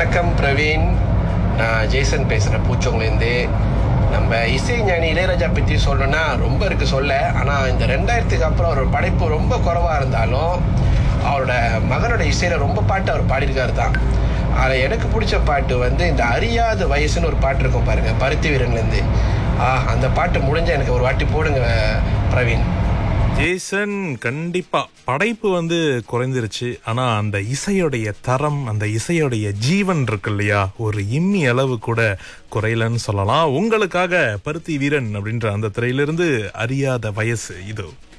வணக்கம் பிரவீன் நான் ஜேசன் பேசுகிறேன் பூச்சோங்கலேருந்து நம்ம இசை ஞானி இளையராஜா பற்றி சொல்லணும்னா ரொம்ப இருக்கு சொல்ல ஆனால் இந்த ரெண்டாயிரத்துக்கு அப்புறம் அவரோட படைப்பு ரொம்ப குறைவாக இருந்தாலும் அவரோட மகனோட இசையில் ரொம்ப பாட்டு அவர் பாடியிருக்காரு தான் அதில் எனக்கு பிடிச்ச பாட்டு வந்து இந்த அறியாத வயசுன்னு ஒரு பாட்டு இருக்கும் பாருங்க பருத்தி வீரன்லேருந்து ஆ அந்த பாட்டு முடிஞ்ச எனக்கு ஒரு வாட்டி போடுங்க பிரவீன் ஜேசன் கண்டிப்பா படைப்பு வந்து குறைந்துருச்சு ஆனா அந்த இசையுடைய தரம் அந்த இசையுடைய ஜீவன் இருக்கு இல்லையா ஒரு இம்மி அளவு கூட குறையலன்னு சொல்லலாம் உங்களுக்காக பருத்தி வீரன் அப்படின்ற அந்த திரையிலிருந்து அறியாத வயசு இது